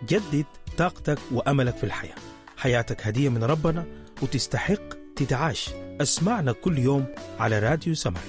جدد طاقتك وأملك في الحياة حياتك هدية من ربنا وتستحق تتعاش اسمعنا كل يوم على راديو سمع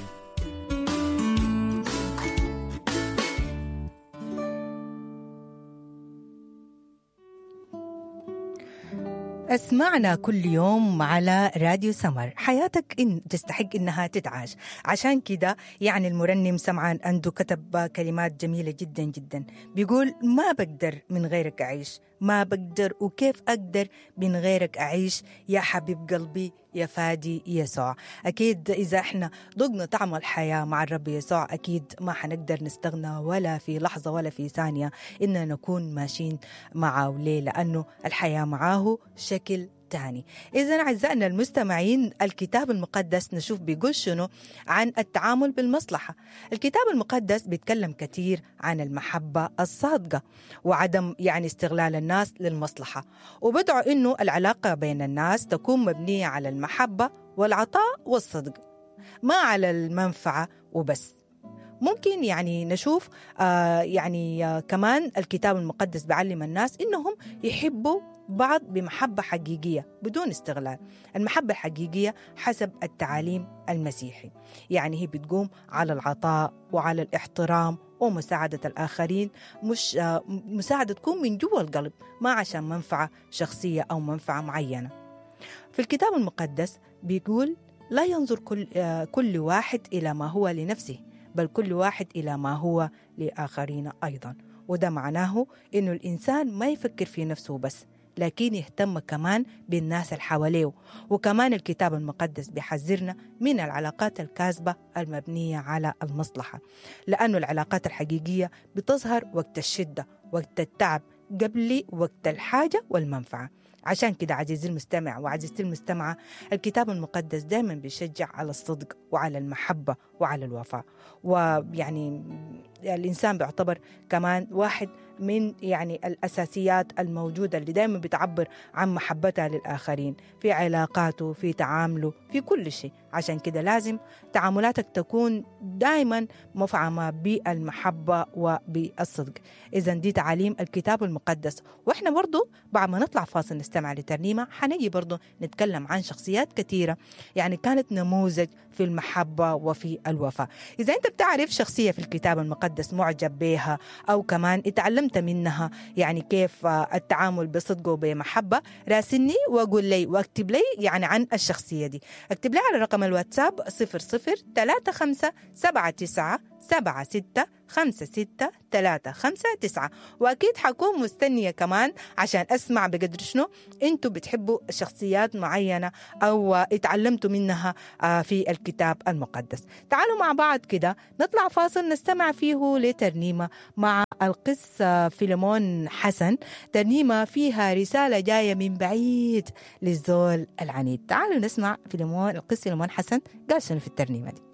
اسمعنا كل يوم على راديو سمر حياتك إن تستحق إنها تتعاش عشان كده يعني المرنم سمعان عنده كتب كلمات جميلة جدا جدا بيقول ما بقدر من غيرك أعيش ما بقدر وكيف أقدر من غيرك أعيش يا حبيب قلبي يا فادي يسوع أكيد إذا إحنا ضقنا طعم الحياة مع الرب يسوع أكيد ما حنقدر نستغنى ولا في لحظة ولا في ثانية إننا نكون ماشيين معه ليه لأنه الحياة معاه شكل تاني إذا أعزائنا المستمعين الكتاب المقدس نشوف بيقول شنو عن التعامل بالمصلحة الكتاب المقدس بيتكلم كثير عن المحبة الصادقة وعدم يعني استغلال الناس للمصلحة وبدعو إنه العلاقة بين الناس تكون مبنية على المحبة والعطاء والصدق ما على المنفعة وبس ممكن يعني نشوف آه يعني آه كمان الكتاب المقدس بيعلم الناس انهم يحبوا بعض بمحبة حقيقية بدون استغلال المحبة الحقيقية حسب التعاليم المسيحي يعني هي بتقوم على العطاء وعلى الاحترام ومساعدة الآخرين مش آه مساعدة تكون من جوا القلب ما عشان منفعة شخصية أو منفعة معينة في الكتاب المقدس بيقول لا ينظر كل, آه كل واحد إلى ما هو لنفسه بل كل واحد إلى ما هو لآخرين أيضا وده معناه إنه الإنسان ما يفكر في نفسه بس لكن يهتم كمان بالناس اللي حواليه وكمان الكتاب المقدس بيحذرنا من العلاقات الكاذبة المبنية على المصلحة لأنه العلاقات الحقيقية بتظهر وقت الشدة وقت التعب قبل وقت الحاجة والمنفعة عشان كده عزيزي المستمع وعزيزتي المستمعة الكتاب المقدس دائما بيشجع على الصدق وعلى المحبة وعلى الوفاء ويعني الإنسان بيعتبر كمان واحد من يعني الأساسيات الموجودة اللي دائما بتعبر عن محبتها للآخرين في علاقاته في تعامله في كل شيء عشان كده لازم تعاملاتك تكون دائما مفعمة بالمحبة وبالصدق إذا دي تعاليم الكتاب المقدس وإحنا برضو بعد ما نطلع فاصل نستمع لترنيمة حنجي برضو نتكلم عن شخصيات كثيرة يعني كانت نموذج في المحبة وفي الوفاء إذا أنت بتعرف شخصية في الكتاب المقدس معجب بها أو كمان اتعلمت منها يعني كيف التعامل بصدق وبمحبة راسلني وأقول لي واكتب لي يعني عن الشخصية دي اكتب لي على رقم الواتساب 00 35 79 سبعة ستة خمسة ستة تلاتة خمسة تسعة وأكيد حكون مستنية كمان عشان أسمع بقدر شنو أنتوا بتحبوا شخصيات معينة أو اتعلمتوا منها في الكتاب المقدس تعالوا مع بعض كده نطلع فاصل نستمع فيه لترنيمة مع القس فيلمون حسن ترنيمة فيها رسالة جاية من بعيد للزول العنيد تعالوا نسمع فيلمون القس فيلمون حسن قال شنو في الترنيمة دي